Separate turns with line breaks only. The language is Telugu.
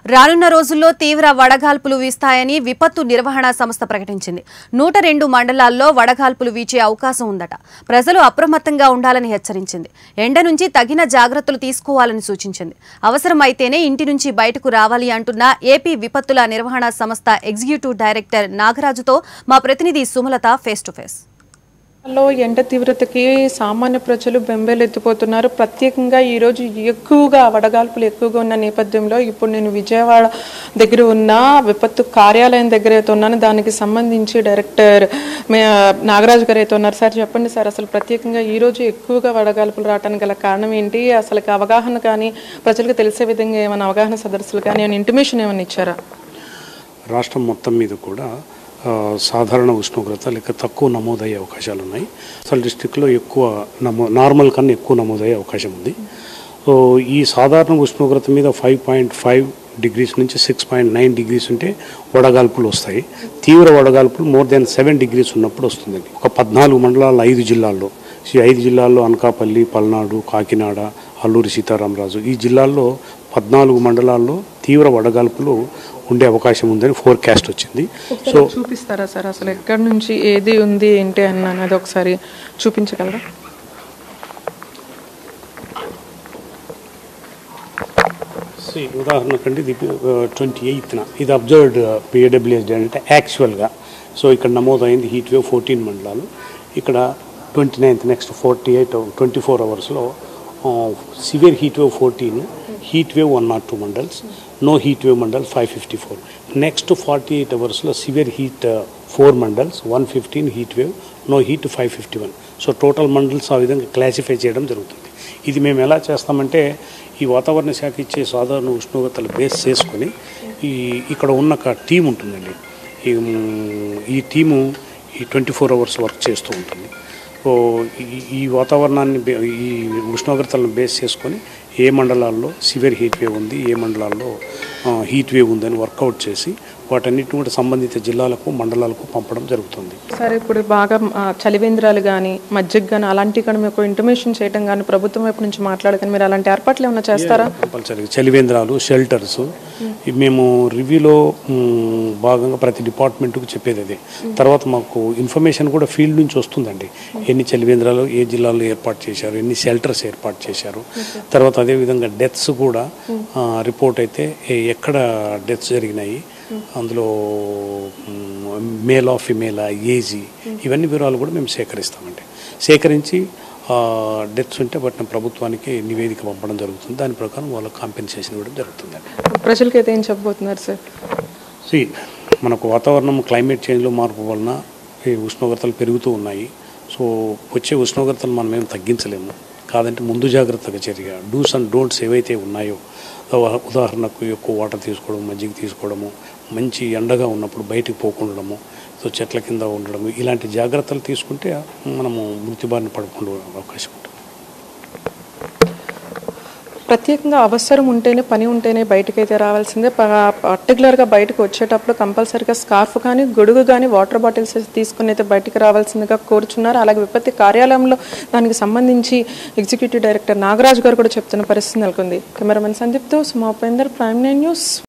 రానున్న రోజుల్లో తీవ్ర వడగాల్పులు వీస్తాయని విపత్తు నిర్వహణ సంస్థ ప్రకటించింది నూట రెండు మండలాల్లో వడగాల్పులు వీచే అవకాశం ఉందట ప్రజలు అప్రమత్తంగా ఉండాలని హెచ్చరించింది ఎండ నుంచి తగిన జాగ్రత్తలు తీసుకోవాలని సూచించింది అవసరమైతేనే ఇంటి నుంచి బయటకు రావాలి అంటున్న ఏపీ విపత్తుల నిర్వహణ సంస్థ ఎగ్జిక్యూటివ్ డైరెక్టర్ నాగరాజుతో మా ప్రతినిధి సుమలత ఫేస్ టు ఫేస్
లో ఎండ తీవ్రతకి సామాన్య ప్రజలు బెంబేలెత్తిపోతున్నారు ప్రత్యేకంగా ఈరోజు ఎక్కువగా వడగాల్పులు ఎక్కువగా ఉన్న నేపథ్యంలో ఇప్పుడు నేను విజయవాడ దగ్గర ఉన్న విపత్తు కార్యాలయం దగ్గర అయితే ఉన్నాను దానికి సంబంధించి డైరెక్టర్ మే- నాగరాజు గారు అయితే ఉన్నారు సార్ చెప్పండి సార్ అసలు ప్రత్యేకంగా ఈరోజు ఎక్కువగా వడగాల్పులు రావడానికి గల కారణం ఏంటి అసలు అవగాహన కానీ ప్రజలకు తెలిసే విధంగా ఏమైనా అవగాహన సదస్సులు కానీ ఏమైనా ఇంటిమేషన్ ఏమైనా ఇచ్చారా
రాష్ట్రం మొత్తం మీద కూడా ఆ, సాధారణ ఉష్ణోగ్రత లేక తక్కువ నమోదయ్యే అవకాశాలు ఉన్నాయి అసలు డిస్టిక్లో ఎక్కువ నమో నార్మల్ కన్నా ఎక్కువ నమోదయ్యే అవకాశం ఉంది సో ఈ సాధారణ ఉష్ణోగ్రత మీద ఫైవ్ పాయింట్ ఫైవ్ డిగ్రీస్ నుంచి సిక్స్ పాయింట్ నైన్ డిగ్రీస్ ఉంటే వడగాల్పులు వస్తాయి తీవ్ర వడగాల్పులు మోర్ దెన్ సెవెన్ డిగ్రీస్ ఉన్నప్పుడు వస్తుందండి ఒక పద్నాలుగు మండలాల ఐదు జిల్లాల్లో ఈ ఐదు జిల్లాల్లో అనకాపల్లి పల్నాడు కాకినాడ అల్లూరి సీతారామరాజు ఈ జిల్లాల్లో పద్నాలుగు మండలాల్లో తీవ్ర వడగాల్పులు ఉండే అవకాశం ఉందని ఫోర్కాస్ట్ వచ్చింది సో
చూపిస్తారా సార్ అసలు ఎక్కడి నుంచి ఏది ఉంది ఏంటి అని అనేది ఒకసారి చూపించగలరా
సి ఉదాహరణకండి ఇది ట్వంటీ ఎయిత్న ఇది అబ్జర్వ్డ్ పిఏడబ్ల్యూఎస్ అంటే యాక్చువల్గా సో ఇక్కడ నమోదైంది హీట్ వేవ్ ఫోర్టీన్ మండలాలు ఇక్కడ twenty ninth next forty eight twenty four అవర్స్లో severe heat wave fourteen heat wave one not two mandals no heat wave mandal five fifty four next forty eight అవర్స్లో severe heat four mandals one fifteen heat wave no heat five fifty one so total mandals ఆ విధంగా క్లాసిఫై చేయడం జరుగుతుంది ఇది మేము ఎలా చేస్తామంటే ఈ వాతావరణ శాఖ ఇచ్చే సాధారణ ఉష్ణోగ్రతలు బేస్ చేసుకొని ఈ ఇక్కడ ఉన్న ఒక టీం ఉంటుందండి ఈ మ్, ఈ టీము ఈ ట్వంటీ ఫోర్ అవర్స్ వర్క్ చేస్తూ ఉంటుంది సో ఈ- ఈ వాతావరణాన్ని బే- ఈ ఉష్ణోగ్రతలను బేస్ చేసుకొని ఏ మండలాల్లో సివియర్ హీట్ వేవ్ ఉంది ఏ మండలాల్లో హీట్ వేవ్ ఉందని వర్కౌట్ చేసి వాటన్నిటిని కూడా సంబంధిత జిల్లాలకు మండలాలకు పంపడం జరుగుతుంది
సార్ ఇప్పుడు బాగా ఆ, చలివేంద్రాలు కానీ మజ్జిగ కానీ అలాంటివి కానీ మీకు ఇంటిమేషన్ చేయడం కానీ ప్రభుత్వం వైపు నుంచి మాట్లాడగానే మీరు అలాంటి ఏర్పాట్లు ఏమైనా చేస్తారా
కంపల్సరీ చలివేంద్రాలు షెల్టర్స్ మేము రివ్యూలో మ్, భాగంగా ప్రతి డిపార్ట్మెంట్కు చెప్పేది అదే తర్వాత మాకు ఇన్ఫర్మేషన్ కూడా ఫీల్డ్ నుంచి వస్తుందండి ఎన్ని చలివేంద్రాలు ఏ జిల్లాలో ఏర్పాటు చేశారు ఎన్ని షెల్టర్స్ ఏర్పాటు చేశారు తర్వాత అదేవిధంగా డెత్స్ కూడా రిపోర్ట్ అయితే ఏ- ఎక్కడ డెత్స్ జరిగినాయి అందులో మేలా ఫిమేలా ఏజీ ఇవన్నీ వివరాలు కూడా మేము సేకరిస్తామండి సేకరించి డెత్స్ ఉంటే వాటిని ప్రభుత్వానికి నివేదిక పంపడం జరుగుతుంది దాని ప్రకారం వాళ్ళకి కాంపెన్సేషన్ ఇవ్వడం జరుగుతుందండి
ప్రజలకి అయితే ఏం చెప్పబోతున్నారు సార్
సి మనకు వాతావరణం క్లైమేట్ చేంజ్లో మార్పు వలన ఈ ఉష్ణోగ్రతలు పెరుగుతూ ఉన్నాయి సో వచ్చే ఉష్ణోగ్రతలు మనం ఏం తగ్గించలేము కాదంటే ముందు జాగ్రత్తగా చర్య డూస్ అండ్ డోంట్స్ ఏవైతే ఉన్నాయో ఉదా- ఉదాహరణకు ఎక్కువ వాటర్ తీసుకోవడం మజ్జిగ తీసుకోవడము మంచి ఎండగా ఉన్నప్పుడు బయటికి పోకుండడము సో చెట్ల కింద ఉండడము ఇలాంటి జాగ్రత్తలు తీసుకుంటే మనము మృతి బారిన పడకుండా అవకాశం ఉంటుంది
ప్రత్యేకంగా అవసరం ఉంటేనే పని ఉంటేనే బయటకైతే రావాల్సిందే ప- పర్టికులర్గా బయటకు వచ్చేటప్పుడు కంపల్సరీగా స్కార్ఫ్ కానీ గొడుగు కానీ వాటర్ బాటిల్స్ తీసుకుని అయితే బయటికి రావాల్సిందిగా కోరుచున్నారు అలాగే విపత్తి కార్యాలయంలో దానికి సంబంధించి ఎగ్జిక్యూటివ్ డైరెక్టర్ నాగరాజు గారు కూడా చెప్తున్న పరిస్థితి నెలకొంది కెమెరామెన్ సందీప్తో Suma Upender prime nine news